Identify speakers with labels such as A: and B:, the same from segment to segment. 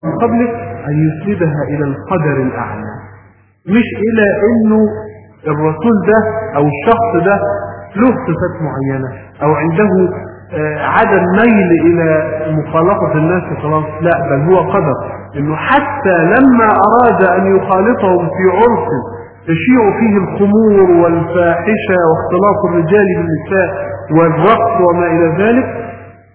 A: من قبلك أن يسندها إلى القدر الأعلى مش إلى إنه الرسول ده أو الشخص ده له صفات معينة أو عنده آه، عدم ميل إلى مخالطة الناس خلاص لا بل هو قدر إنه حتى لما أراد أن يخالطهم في عرف تشيع فيه الخمور والفاحشة واختلاط الرجال بالنساء والرقص وما إلى ذلك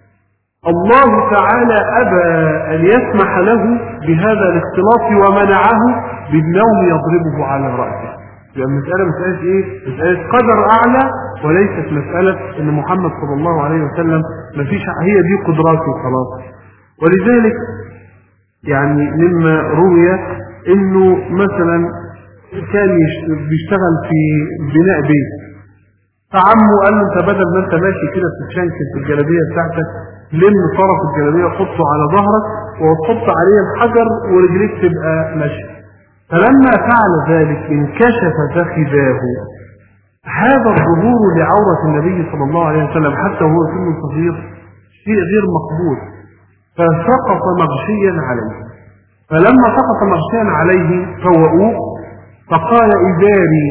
A: الله تعالى أبى أن يسمح له بهذا الاختلاط ومنعه بالنوم يضربه على رأسه يبقى المسألة مسألة إيه؟ مسألة قدر أعلى وليست مسألة إن محمد صلى الله عليه وسلم مفيش هي دي قدراته خلاص ولذلك يعني مما روي إنه مثلا كان يش- بيشتغل في بناء بيت فعمه قال له انت بدل ما انت ماشي كده بتتشنكل في الجلابيه بتاعتك لم طرف الجلابيه وحطه على ظهرك وتحط عليه الحجر ورجليك تبقى ماشيه فلما فعل ذلك انكشف فخذاه هذا الظهور لعورة النبي صلى الله عليه وسلم حتى وهو سن صغير شيء غير مقبول فسقط مغشيا عليه فلما سقط مغشيا عليه فوؤوه فقال إزاري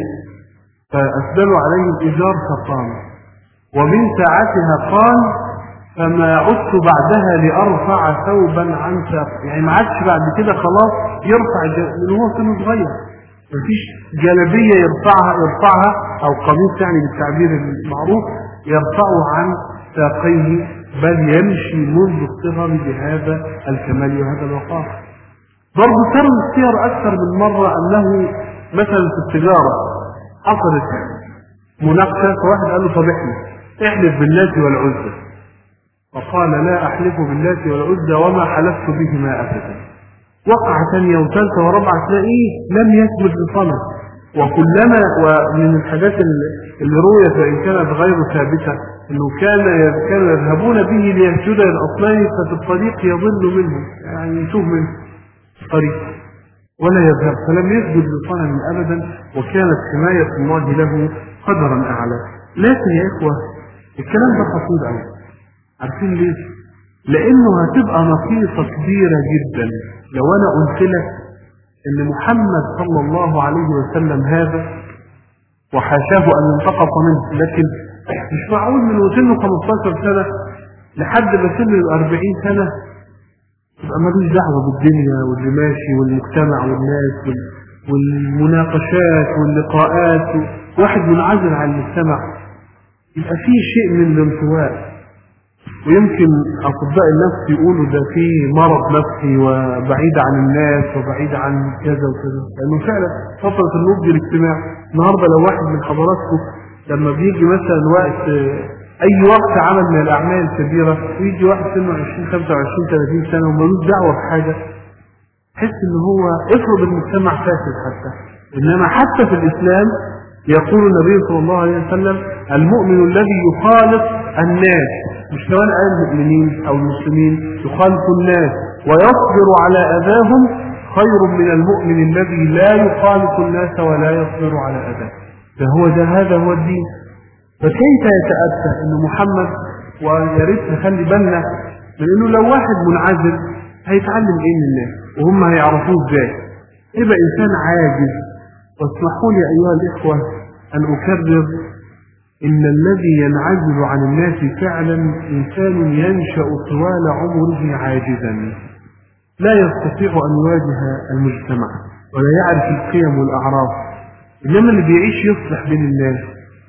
A: فأسدلوا عليه الإزار فقام ومن ساعتها قال فما عدت بعدها لأرفع ثوبا عن ساق يعني ما عادش بعد كده خلاص يرفع الج- من هو سنه صغير مفيش جلبية يرفعها يرفعها أو قميص يعني بالتعبير المعروف يرفعه عن ساقيه بل يمشي منذ الصغر بهذا الكمال وهذا الوقار برضه ترى السير أكثر من مرة أنه مثلا في التجارة حصلت مناقشة فواحد قال له طب احلف احلف باللات والعزى فقال لا أحلف باللات والعزى وما حلفت بهما أبدا وقع ثانية وثالثة ورابعة تلاقيه لم يثبت لصنم وكلما ومن الحاجات اللي اللي رويت وإن كانت غير ثابتة أنه كان كانوا يذهبون به ليسجد للأصنام ففي الطريق يضل منه يعني يتوه منه الطريق ولا يذهب فلم يسجد لصنم أبدا وكانت حماية الله له قدرا أعلى لكن يا إخوة الكلام ده خطير أوي عارفين ليه؟ لأنه هتبقى نقيصة كبيرة جدا لو أنا قلت لك إن محمد صلى الله عليه وسلم هذا وحاشاه أن ينتقص منه لكن مش معقول من سنه 15 سنة لحد ما سنه 40 سنة يبقى ملوش دعوة بالدنيا واللي ماشي والمجتمع والناس وال- والمناقشات واللقاءات واحد منعزل عن المجتمع يبقى فيه شيء من الانطواء ويمكن أطباء النفس يقولوا ده في مرض نفسي وبعيد عن الناس وبعيد عن كذا وكذا لأنه فعلا فترة النضج الاجتماعي النهاردة لو واحد من حضراتكم لما بيجي مثلا وقت آه، أي وقت عمل من الأعمال الكبيرة ويجي واحد سنه 20 25 30 سنة وملوش دعوة بحاجة تحس ان هو افرض المجتمع فاسد حتى انما حتى في الاسلام يقول النبي صلى الله عليه وسلم المؤمن الذي يخالط الناس مش كمان قال المؤمنين او المسلمين يخالط الناس ويصبر على اذاهم خير من المؤمن الذي لا يخالط الناس ولا يصبر على اذاهم ده هو ده هذا هو الدين فكيف يتأتى ان محمد ويا ريت نخلي بالنا من انه لو واحد منعزل هيتعلم ايه من الناس وهم هيعرفوه ازاي يبقى انسان عاجز واسمحوا لي ايها الاخوه ان اكرر ان الذي ينعزل عن الناس فعلا انسان ينشا طوال عمره عاجزا لا يستطيع ان يواجه المجتمع ولا يعرف القيم والاعراف انما اللي بيعيش يصلح بين الناس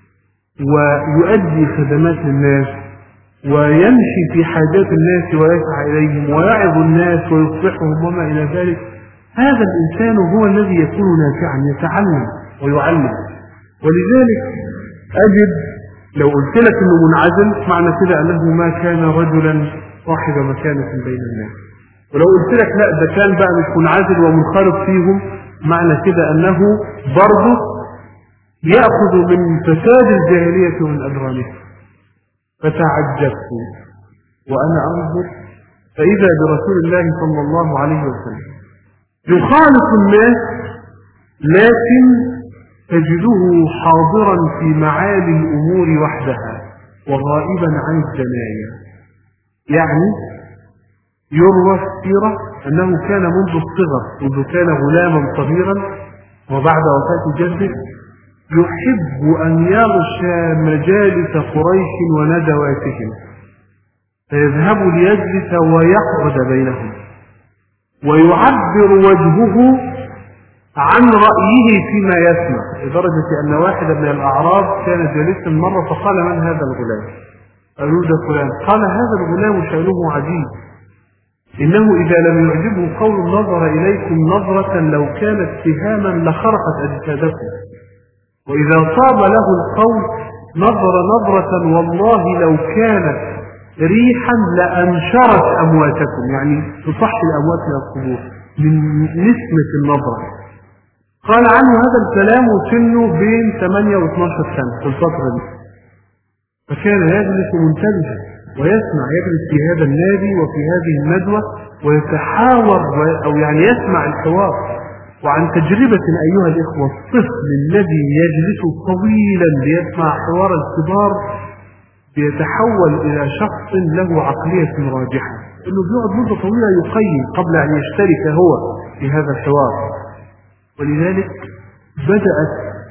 A: ويؤدي خدمات للناس ويمشي في حاجات الناس ويسعى إليهم ويعظ الناس ويصلحهم وما إلى ذلك هذا الإنسان هو الذي يكون نافعا يتعلم ويعلم ولذلك أجد لو قلت لك أنه منعزل معنى كده أنه ما كان رجلا صاحب مكانة بين الناس ولو قلت لك لا ده كان بقى مش منعزل ومنخرط فيهم معنى كده أنه برضه يأخذ من فساد الجاهلية ومن أدرانها فتعجبت وأنا أنظر فإذا برسول الله صلى الله عليه وسلم يخالط الناس لكن تجده حاضرا في معالي الأمور وحدها وغائبا عن الجنايا يعني يروى السيرة أنه كان منذ الصغر منذ كان غلاما صغيرا وبعد وفاة جده يحب أن يغشى مجالس قريش وندواتهم فيذهب ليجلس ويقعد بينهم ويعبر وجهه عن رأيه فيما يسمع لدرجة أن واحد من الأعراب كان جالسا مرة فقال من هذا الغلام قالوا ده فلان قال هذا الغلام شأنه عجيب إنه إذا لم يعجبه قول نظر إليكم نظرة لو كانت سهاما لخرقت أجسادكم وإذا صاب له القول نظر نظرة والله لو كانت ريحا لأنشرت أمواتكم يعني تصحي الأموات من القبور من نسمة النظرة قال عنه هذا الكلام وسنه بين 8 و 12 سنة في الفترة دي فكان يجلس منتبها ويسمع يجلس في هذا النادي وفي هذه الندوة ويتحاور أو يعني يسمع الحوار وعن تجربة أيها الإخوة الطفل الذي يجلس طويلا ليسمع حوار الكبار بيتحول إلى شخص له عقلية راجحة إنه بيقعد مدة طويلة يقيم قبل أن يشترك هو في هذا الحوار ولذلك بدأت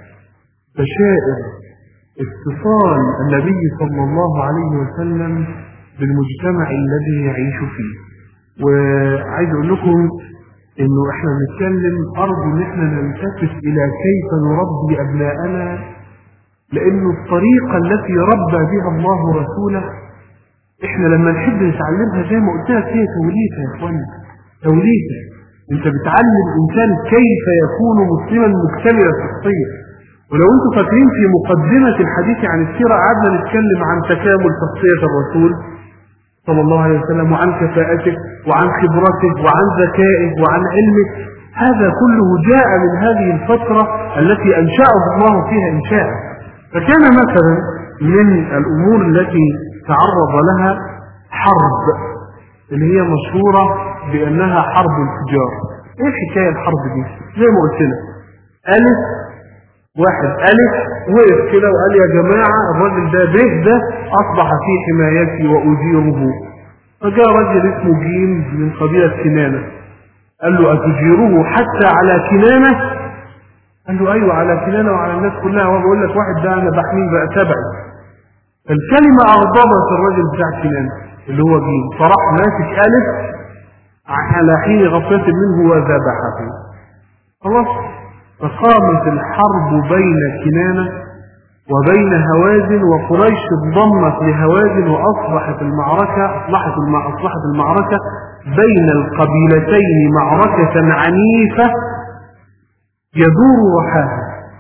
A: بشائر اتصال النبي صلى الله عليه وسلم بالمجتمع الذي يعيش فيه وعايز اقول لكم انه احنا بنتكلم ارجو ان احنا نلتفت الى كيف نربي ابناءنا لانه الطريقة التي ربى بها الله رسوله احنا لما نحب نتعلمها زي ما قلت لك هي توليفة يا اخوانا توليفة انت بتعلم الانسان كيف يكون مسلما مكتمل الشخصية ولو انتم فاكرين في مقدمة الحديث عن السيرة قعدنا نتكلم عن تكامل شخصية الرسول صلى الله عليه وسلم وعن كفاءته وعن خبرته وعن ذكائه وعن علمه هذا كله جاء من هذه الفترة التي أنشأه الله فيها إنشاء فكان مثلا من الأمور التي تعرض لها حرب اللي هي مشهورة بأنها حرب التجار ايه حكاية الحرب دي زي ما قلت لك ألف واحد ألف وقف كده وقال يا جماعة الراجل ده به ده أصبح في حمايتي وأجيره فجاء رجل اسمه جيم من قبيلة كنانة قال له أتجيره حتى على كنانة قال له أيوة على كنانة وعلى الناس كلها وهو بقول لك واحد ده أنا بحميه بقى تبعي الكلمة أغضبت الراجل بتاع كنانة اللي هو جيم فراح ماسك ألف على حين غفلة منه وذبحه خلاص فقامت الحرب بين كنانة وبين هوازن وقريش انضمت لهوازن وأصبحت المعركة أصبحت أصبحت المعركة بين القبيلتين معركة عنيفة يدور وحاها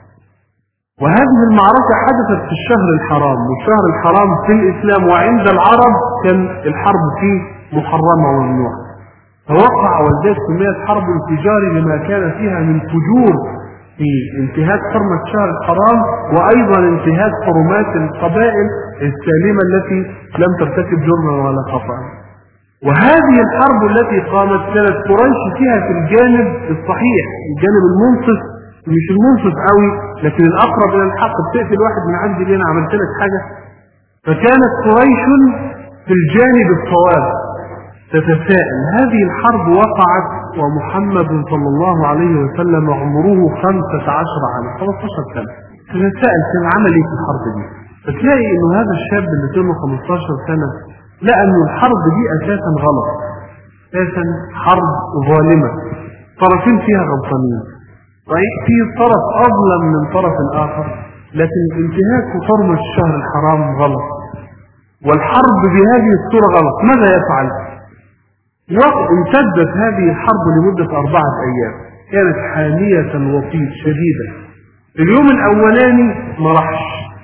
A: وهذه المعركة حدثت في الشهر الحرام والشهر الحرام في الإسلام وعند العرب كان الحرب فيه محرمة وممنوعة فوقع ولذلك سميت حرب التجار لما كان فيها من فجور في انتهاك حرمة الشهر الحرام وأيضا انتهاك حرمات القبائل السالمة التي لم ترتكب جرما ولا خطأ وهذه الحرب التي قامت كانت قريش فيها في الجانب الصحيح الجانب المنصف مش المنصف قوي لكن الأقرب إلى الحق بتقتل واحد من عندي ليه أنا عملت لك حاجة فكانت قريش في الجانب الصواب تتساءل هذه الحرب وقعت ومحمد صلى الله عليه وسلم عمره خمسة عشر عام 15 سنة تتساءل كان عمل ايه في الحرب دي فتلاقي انه هذا الشاب اللي سنه 15 سنة لقى انه الحرب دي اساسا غلط اساسا حرب ظالمة طرفين فيها غلطانين صحيح في طرف اظلم من طرف اخر لكن انتهاك حرمة الشهر الحرام غلط والحرب بهذه الصورة غلط ماذا يفعل امتدت هذه الحرب لمدة أربعة أيام كانت حامية وطيد شديدة اليوم الأولاني ما راحش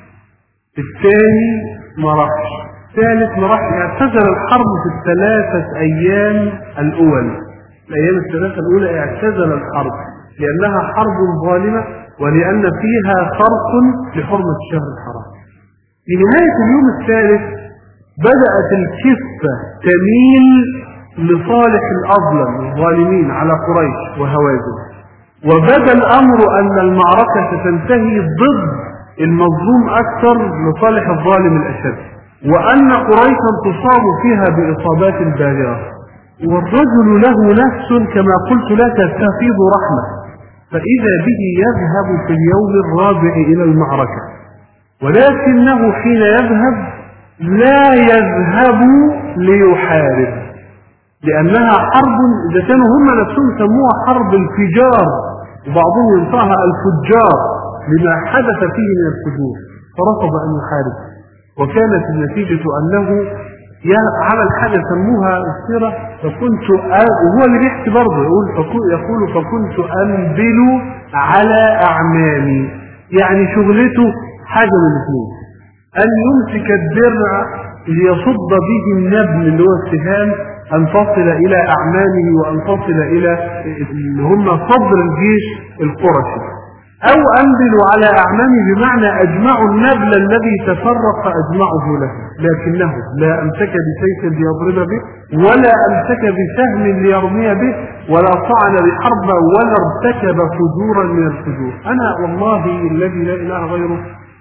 A: الثاني ما راحش الثالث ما راحش اعتزل الحرب في الثلاثة أيام الأول الأيام الثلاثة الأولى اعتزل الحرب لأنها حرب ظالمة ولأن فيها خرق لحرمة الشهر الحرام في نهاية اليوم الثالث بدأت الكفة تميل لصالح الأظلم الظالمين على قريش وهوازن وبدا الأمر أن المعركة ستنتهي ضد المظلوم أكثر لصالح الظالم الأشد وأن قريشا تصاب فيها بإصابات بالغة والرجل له نفس كما قلت لك تفيض رحمة فإذا به يذهب في اليوم الرابع إلى المعركة ولكنه حين يذهب لا يذهب ليحارب لأنها حرب إذا كانوا هم نفسهم سموها حرب الفجار وبعضهم ينطقها الفجار لما حدث فيه من الفجور فرفض أن يحارب وكانت النتيجة أنه عمل حاجة سموها السيرة فكنت وهو اللي بيحكي برضه يقول يقول فكنت أنبل على أعمامي يعني شغلته حاجة من الاثنين أن يمسك الدرع ليصد به النبل اللي هو السهام أن تصل إلى أعمامه وأن تصل إلى اللي هم صدر الجيش القرشي أو أنبلوا على أعمامه بمعنى أجمعوا النبل الذي تفرق أجمعه له لكنه لا أمسك بسيف ليضرب به ولا أمسك بسهم ليرمي به ولا طعن بحربة ولا ارتكب فجورا من الفجور أنا والله الذي لا إله غيره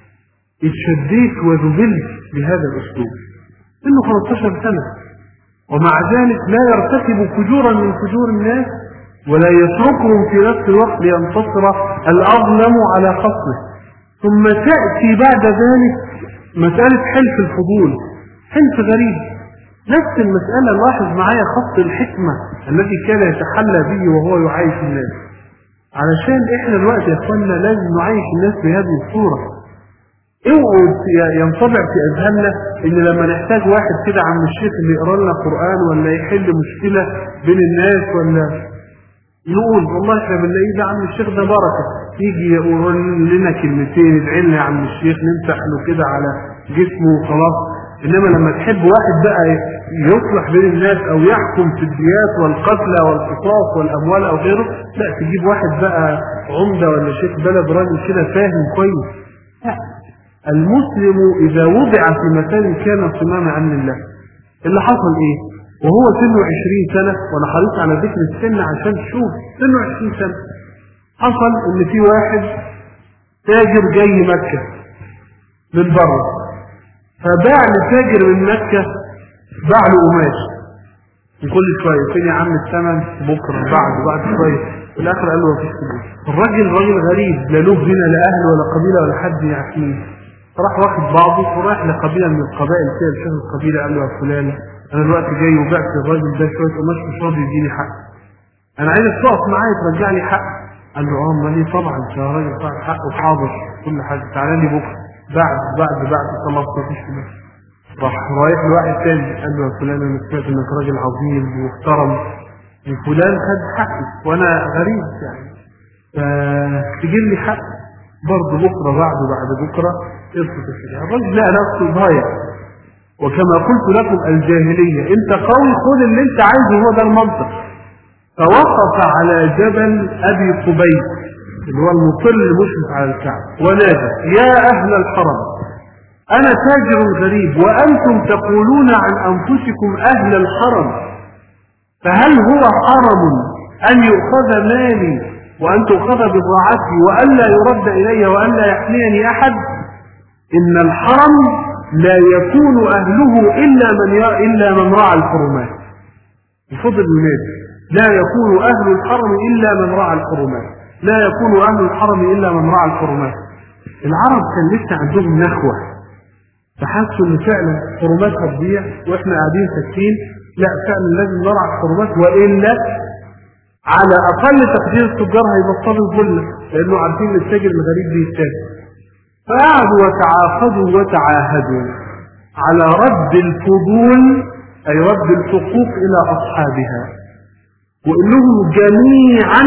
A: اتشديت وذبلت بهذا الأسلوب إنه 15 سنة ومع ذلك لا يرتكب فجورا من فجور الناس ولا يتركهم في نفس الوقت لينتصر الأظلم على خصمه ثم تأتي بعد ذلك مسألة حلف الفضول حلف غريب نفس المسألة لاحظ معايا خط الحكمة الذي كان يتحلى به وهو يعايش الناس علشان احنا الوقت يا اخوانا لازم نعايش الناس بهذه الصورة اوعوا ينطبع في اذهاننا ان لما نحتاج واحد كده عم الشيخ اللي يقرا لنا قران ولا يحل مشكله بين الناس ولا نقول والله احنا بنلاقيه ده عم الشيخ ده بركه يجي يقول لنا كلمتين يدعي لنا يا عم الشيخ نمسح له كده على جسمه وخلاص انما لما تحب واحد بقى يصلح بين الناس او يحكم في الديات والقتلى والقصاص والاموال او غيره لا تجيب واحد بقى عمده ولا شيخ بلد راجل كده فاهم كويس لا المسلم إذا وضع في مكان كان صمام أمن الله اللي حصل إيه وهو سنه 20 سنة وأنا حريص على ذكر السن عشان تشوف سنه 20 سنة حصل إن في واحد تاجر جاي مكة من بره فباع لتاجر من مكة باع له قماش كل شوية فين يا عم الثمن بكرة بعد بعد شوية في الآخر قال له مفيش فلوس الراجل راجل غريب لا له هنا لا أهل ولا قبيلة ولا حد يعرفني راح واخد بعضه وراح لقبيله من القبائل كده لشيخ القبيله قال له يا فلان انا دلوقتي جاي وبعت الراجل ده شويه قماش مش راضي يديني حق انا عايزك تقف معايا ترجع لي حق قال له اه امال ايه طبعا انت يا راجل صاحب حق وحاضر كل حاجه تعالى لي بكره بعد بعد بعد خلاص مفيش فلوس راح رايح لواحد تاني قال له يا فلان انا سمعت انك راجل عظيم ومحترم وفلان خد حقي وانا غريب يعني فتجيب لي حق برضه بكره بعد بعد بكره قصة الشريعة الرجل لا نفسه ضايع وكما قلت لكم الجاهلية انت قوي خد اللي انت عايزه هو ده المنطق فوقف على جبل ابي قبيس اللي هو المطل المشرف على الكعبة ونادى يا اهل الحرم انا تاجر غريب وانتم تقولون عن انفسكم اهل الحرم فهل هو حرم ان يؤخذ مالي وان تؤخذ بضاعتي والا يرد الي والا يحميني احد إن الحرم لا يكون أهله إلا من إلا من رعى الحرمات بفضل الناس لا يكون أهل الحرم إلا من رعى الحرمات لا يكون أهل الحرم إلا من رعى الحرمات العرب كان لسه عندهم نخوة فحسوا إن فعلا حرمات هتضيع وإحنا قاعدين ساكتين لا فعلا لازم نرعى الحرمات وإلا على أقل تقدير التجار هيبطلوا الظلم لأنه عارفين إن التاجر الغريب بيتاجر فقعدوا وتعاقدوا وتعاهدوا على رد الفضول أي رد الحقوق إلى أصحابها وإنهم جميعا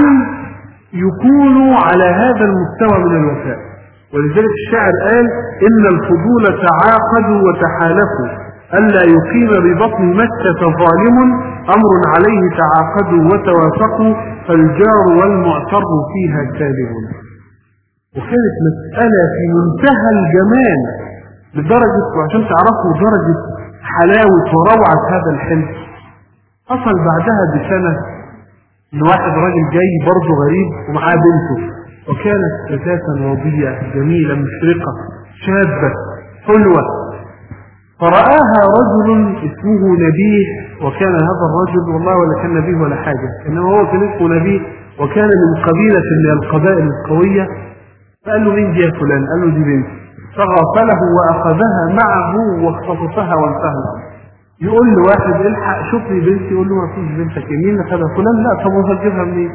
A: يكونوا على هذا المستوى من الوفاء ولذلك الشاعر قال إن الفضول تعاقدوا وتحالفوا ألا يقيم ببطن مكة ظالم أمر عليه تعاقدوا وتوافقوا فالجار والمعتر فيها كاذب وكانت مسألة في منتهى الجمال لدرجة وعشان تعرفوا درجة حلاوة وروعة هذا الحلم حصل بعدها بسنة ان واحد راجل جاي برضه غريب ومعاه بنته وكانت فتاة وضية جميلة مشرقة شابة حلوة فرآها رجل اسمه نبيه وكان هذا الرجل والله ولا كان نبيه ولا حاجة إنما هو كان اسمه نبيه وكان من قبيلة من القبائل القوية فقال له مين دي يا فلان قال له دي بنتي فغفله وأخذها معه واختطفها وانتهى يقول له واحد الحق شوف لي بنتي يقول له ما فيش بنتك مين اللي خدها فلان لا طب وهجيبها منين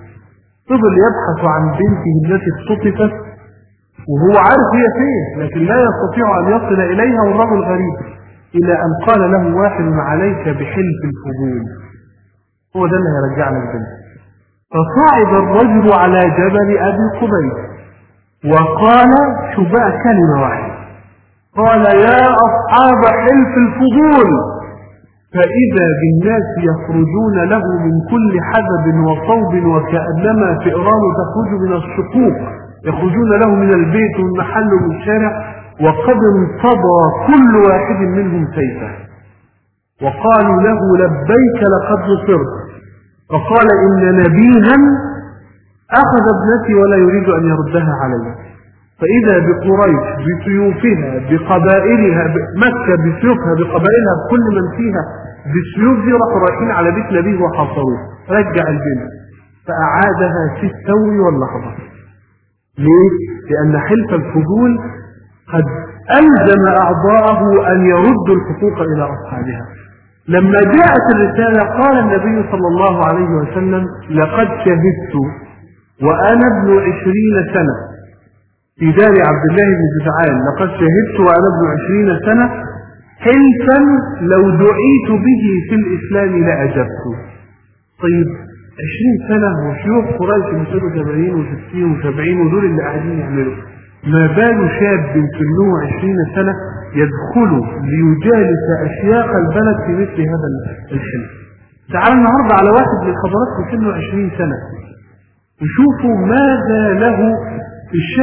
A: فضل يبحث عن بنته التي اختطفت وهو عارف هي فين لكن لا يستطيع أن يصل إليها والرجل غريب إلى أن قال له واحد عليك بحلف الفضول هو ده اللي هيرجعنا البنت فصعد الرجل على جبل أبي قبيس وقال شباء كلمة واحدة قال يا أصحاب حلف الفضول فإذا بالناس يخرجون له من كل حدب وصوب وكأنما فئران تخرج من الشقوق يخرجون له من البيت والمحل والشارع وقد انتضى كل واحد منهم سيفه وقالوا له لبيك لقد نصرت فقال إن نبيها أخذ ابنتي ولا يريد أن يردها علي فإذا بقريش بسيوفها بقبائلها مكة بسيوفها بقبائلها بكل من فيها بالسيوف دي راحوا رايحين على بيت نبيه وحاصروه رجع البنت فأعادها في الثور واللحظة ليه؟ لأن حلف الفضول قد ألزم أعضاءه أن يردوا الحقوق إلى أصحابها لما جاءت الرسالة قال النبي صلى الله عليه وسلم لقد شهدت وأنا ابن عشرين سنة في دار عبد الله بن جدعان لقد شهدت وأنا ابن عشرين سنة حلفا لو دعيت به في الإسلام لأجبت طيب عشرين سنة وشيوخ قريش بيصيروا 80 و60 و70 ودول اللي قاعدين يعملوا ما بال شاب سنه عشرين سنة يدخل ليجالس أشياخ البلد في مثل هذا الحلم تعال النهاردة على واحد من حضراتكم سنه عشرين سنة وشوفوا ماذا له في الشارع